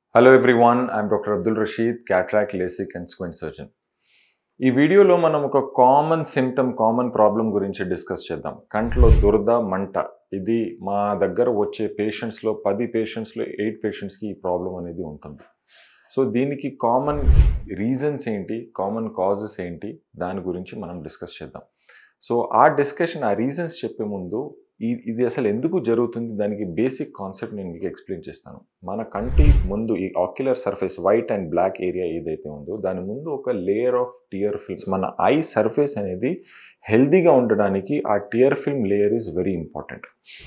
Hello everyone I'm doctor Abdul Rasheed cataract LASIK and squint surgeon ఈ వీడియోలో మనం ఒక కామన్ సిమ్టమ్ కామన్ ప్రాబ్లం గురించి డిస్కస్ చేద్దాం కంట్లో దురద మంట ఇది మా దగ్గర వచ్చే పేషెంట్స్లో పది పేషెంట్స్లో ఎయిట్ పేషెంట్స్కి ఈ ప్రాబ్లం అనేది ఉంటుంది సో దీనికి కామన్ రీజన్స్ ఏంటి కామన్ కాజెస్ ఏంటి దాని గురించి మనం డిస్కస్ చేద్దాం సో ఆ డిస్కషన్ ఆ రీజన్స్ చెప్పే ముందు ఈ ఇది అసలు ఎందుకు జరుగుతుంది దానికి బేసిక్ కాన్సెప్ట్ నేను మీకు ఎక్స్ప్లెయిన్ చేస్తాను మన కంటి ముందు ఈ ocular surface white and black area ఏదైతే ఉందో దాని ముందు ఒక లేయర్ ఆఫ్ టియర్ ఫిల్మ్స్ మన ఐ సర్ఫేస్ అనేది హెల్దీగా ఉండడానికి ఆ tear film layer is very important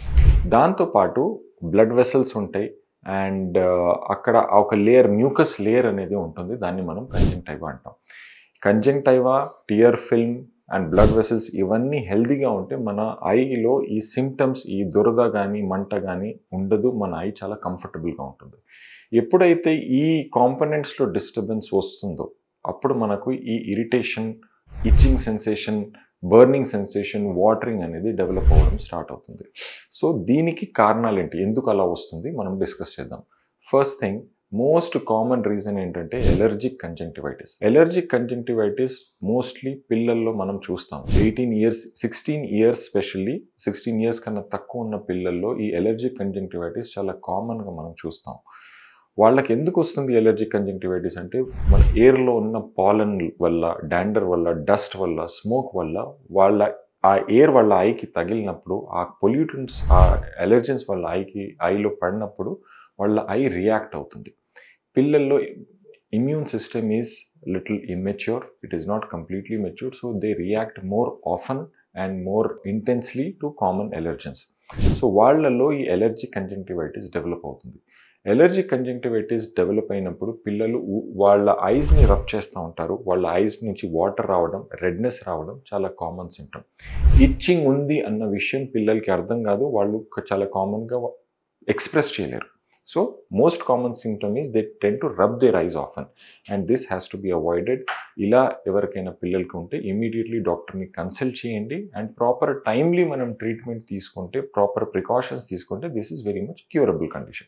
దాంతోపాటు బ్లడ్ వెసల్స్ ఉంటాయి అండ్ అక్కడ ఒక లేయర్ మ్యూకస్ లేయర్ అనేది ఉంటుంది దాన్ని మనం కంజంక్టైవా అంటాం conjunctiva tear film and blood vessels ఇవన్నీ హెల్దీగా ఉంటే మన ఐలో ఈ సిమ్టమ్స్ ఈ దురద కానీ మంట కానీ ఉండదు మన ఐ చాలా కంఫర్టబుల్గా ఉంటుంది ఎప్పుడైతే ఈ కాంపనెంట్స్లో డిస్టర్బెన్స్ వస్తుందో అప్పుడు మనకు ఈ irritation itching sensation burning sensation watering అనేది డెవలప్ అవ్వడం స్టార్ట్ అవుతుంది సో దీనికి కారణాలు ఏంటి ఎందుకు అలా వస్తుంది మనం డిస్కస్ చేద్దాం first thing most common reason ఏంటంటే allergic conjunctivitis allergic conjunctivitis mostly పిల్లల్లో మనం చూస్తాం eighteen years sixteen years specially sixteen years కన్నా తక్కువ ఉన్న పిల్లల్లో ఈ ఎలర్జిక్ కంజంక్టివైటిస్ చాలా కామన్గా మనం చూస్తాం వాళ్ళకి ఎందుకు వస్తుంది ఎలర్జిక్ కంజంక్టివైటిస్ అంటే మన ఎయిర్లో ఉన్న పాలన్ వల్ల డాండర్ వల్ల డస్ట్ వల్ల స్మోక్ వల్ల వాళ్ళ ఆ ఎయిర్ వాళ్ళ ఐకి తగిలినప్పుడు ఆ పొల్యూటెంట్స్ ఆ ఎలర్జెన్స్ వల్ల ఐకి ఐలో పడినప్పుడు వాళ్ళ ఐ రియాక్ట్ అవుతుంది పిల్లల్లో immune system is little immature it is not completely mature so they react more often and more intensely to common allergens so వాళ్ళల్లో ఈ ఎలర్జీ కంజంక్టివైటిస్ డెవలప్ అవుతుంది ఎలర్జీ కంజంక్టివైటిస్ డెవలప్ అయినప్పుడు పిల్లలు వాళ్ళ ఐస్ని రబ్ చేస్తూ ఉంటారు వాళ్ళ ఐస్ నుంచి వాటర్ రావడం రెడ్నెస్ రావడం చాలా కామన్ సిమ్టమ్ ఇచ్చింగ్ ఉంది అన్న విషయం పిల్లలకి అర్థం కాదు వాళ్ళు చాలా కామన్గా ఎక్స్ప్రెస్ చేయలేరు so most common symptom is they tend to rub their eyes often and this has to be avoided ఇలా ఎవరికైనా పిల్లలకి ఉంటే ఇమీడియట్లీ డాక్టర్ని కన్సల్ట్ చేయండి అండ్ ప్రాపర్ టైమ్లీ మనం ట్రీట్మెంట్ తీసుకుంటే ప్రాపర్ ప్రికాషన్స్ తీసుకుంటే this is very much curable condition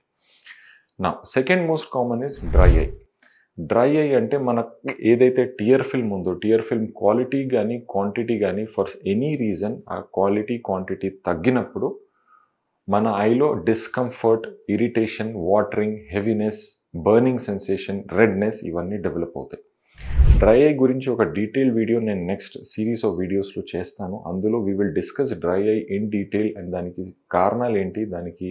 నా second most common is dry eye dry eye అంటే మనకు ఏదైతే టియర్ ఫిల్మ్ ఉందో టియర్ ఫిల్మ్ క్వాలిటీ కానీ క్వాంటిటీ కానీ ఫర్ ఎనీ రీజన్ ఆ క్వాలిటీ క్వాంటిటీ తగ్గినప్పుడు మన ఐలో discomfort irritation watering heaviness burning sensation redness ఇవన్నీ డెవలప్ అవుతాయి డ్రై ఐ గురించి ఒక డీటెయిల్ వీడియో నేను నెక్స్ట్ సిరీస్ ఆఫ్ వీడియోస్లో చేస్తాను అందులో we will discuss dry eye in detail and దానికి కారణాలు ఏంటి దానికి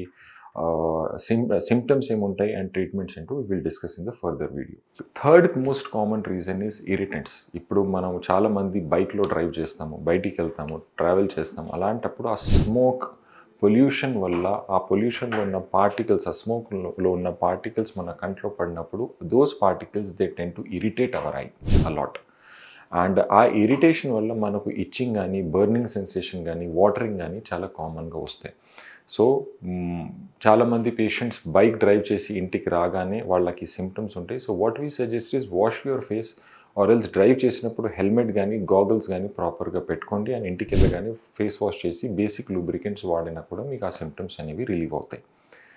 సిమ్ సిమ్టమ్స్ ఏముంటాయి అండ్ ట్రీట్మెంట్స్ ఏంటో will discuss in the further video third most common reason is irritants ఇప్పుడు మనం చాలామంది బైక్లో డ్రైవ్ చేస్తాము బయటికి వెళ్తాము ట్రావెల్ చేస్తాము అలాంటప్పుడు ఆ స్మోక్ పొల్యూషన్ వల్ల ఆ పొల్యూషన్లో ఉన్న పార్టికల్స్ ఆ స్మోక్లో ఉన్న పార్టికల్స్ మన కంట్లో పడినప్పుడు those particles they tend to irritate our eye a lot and ఆ ఇరిటేషన్ వల్ల మనకు ఇచ్చింగ్ కానీ బర్నింగ్ సెన్సేషన్ కానీ వాటరింగ్ కానీ చాలా కామన్గా వస్తాయి సో చాలామంది పేషెంట్స్ బైక్ డ్రైవ్ చేసి ఇంటికి రాగానే వాళ్ళకి సిమ్టమ్స్ ఉంటాయి so what we suggest is wash your face or else drive చేసినప్పుడు హెల్మెట్ కానీ గాగల్స్ కానీ ప్రాపర్గా పెట్టుకోండి అండ్ ఇంటికి వెళ్ళగానే ఫేస్ వాష్ చేసి బేసిక్ లూబ్రికెంట్స్ వాడినా కూడా మీకు ఆ సిమ్టమ్స్ అనేవి రిలీవ్ అవుతాయి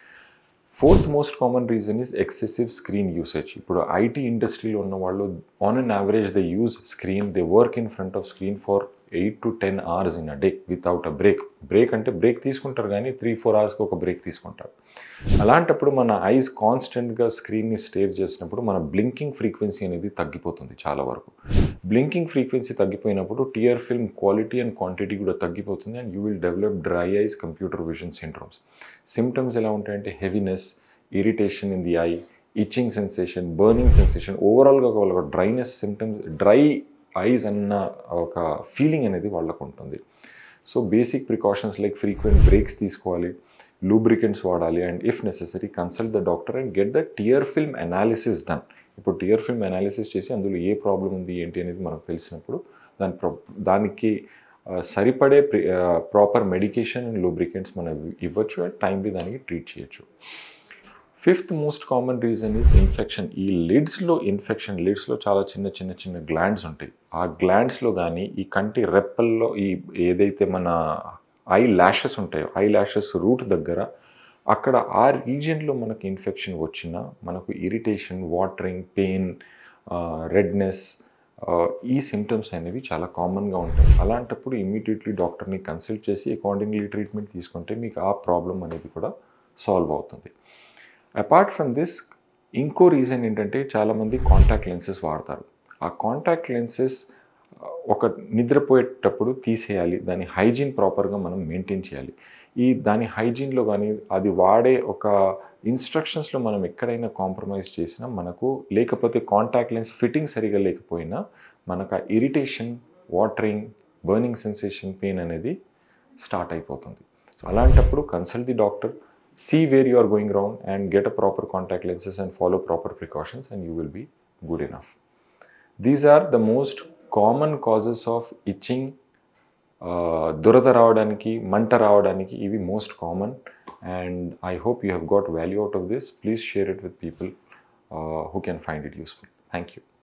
fourth most common reason is excessive screen usage ఇప్పుడు ఐటీ ఇండస్ట్రీలో ఉన్న వాళ్ళు on an average they use screen they work in front of screen for eight to ten hours in a day without a break break అంటే break తీసుకుంటారు కానీ three four అవర్స్కి ఒక break తీసుకుంటారు అలాంటప్పుడు మన ఐస్ కాన్స్టెంట్గా స్క్రీన్ని స్టేర్ చేసినప్పుడు మన బ్లింకింగ్ ఫ్రీక్వెన్సీ అనేది తగ్గిపోతుంది చాలా వరకు బ్లింకింగ్ ఫ్రీక్వెన్సీ తగ్గిపోయినప్పుడు tear film quality and quantity కూడా తగ్గిపోతుంది and you will develop dry eyes computer vision syndromes symptoms ఎలా ఉంటాయంటే heaviness irritation in the eye itching sensation burning sensation ఓవరాల్గా ఒక డ్రైనెస్ సిమ్టమ్స్ డ్రై ఐస్ అన్న ఒక ఫీలింగ్ అనేది వాళ్ళకు ఉంటుంది so basic precautions like frequent breaks తీసుకోవాలి లూబ్రికెంట్స్ వాడాలి and if necessary consult the doctor and get the tear film analysis done ఇప్పుడు టియర్ ఫిల్మ్ అనాలిసిస్ చేసి అందులో ఏ ప్రాబ్లం ఉంది ఏంటి అనేది మనకు తెలిసినప్పుడు దాని దానికి సరిపడే ప్రాపర్ మెడికేషన్ అండ్ లూబ్రికెంట్స్ మనం ఇవ్వచ్చు అండ్ టైంలీ దానికి ట్రీట్ చేయొచ్చు fifth most common reason is infection ఈ లిడ్స్లో ఇన్ఫెక్షన్ లిడ్స్లో చాలా చిన్న చిన్న చిన్న గ్లాండ్స్ ఉంటాయి ఆ గ్లాండ్స్లో కానీ ఈ కంటి రెప్పల్లో ఈ ఏదైతే మన ఐ ల్యాషెస్ ఉంటాయో ఐ ల్యాషెస్ రూట్ దగ్గర అక్కడ ఆ రీజియన్లో మనకు ఇన్ఫెక్షన్ వచ్చినా మనకు ఇరిటేషన్ వాటరింగ్ పెయిన్ రెడ్నెస్ ఈ సిమ్టమ్స్ అనేవి చాలా కామన్గా ఉంటాయి అలాంటప్పుడు ఇమీడియట్లీ డాక్టర్ని కన్సల్ట్ చేసి అకార్డింగ్లీ ట్రీట్మెంట్ తీసుకుంటే మీకు ఆ ప్రాబ్లం అనేది కూడా సాల్వ్ అవుతుంది అపార్ట్ ఫ్రమ్ దిస్ ఇంకో రీజన్ ఏంటంటే చాలామంది కాంటాక్ట్ లెన్సెస్ వాడతారు ఆ కాంటాక్ట్ లెన్సెస్ ఒక నిద్రపోయేటప్పుడు తీసేయాలి దాని హైజీన్ ప్రాపర్గా మనం మెయింటైన్ చేయాలి ఈ దాని హైజీన్లో కానీ అది వాడే ఒక ఇన్స్ట్రక్షన్స్లో మనం ఎక్కడైనా కాంప్రమైజ్ చేసినా మనకు లేకపోతే కాంటాక్ట్ లెన్స్ ఫిట్టింగ్ సరిగా లేకపోయినా మనకు ఆ irritation watering burning sensation pain అనేది స్టార్ట్ అయిపోతుంది సో అలాంటప్పుడు consult the doctor see where you are going wrong and get a proper contact lenses and follow proper precautions and you will be good enough. These are the most common causes of itching, uh, దురద రావడానికి మంట రావడానికి ఇవి most common and I hope you have got value out of this please share it with people who can find it useful thank you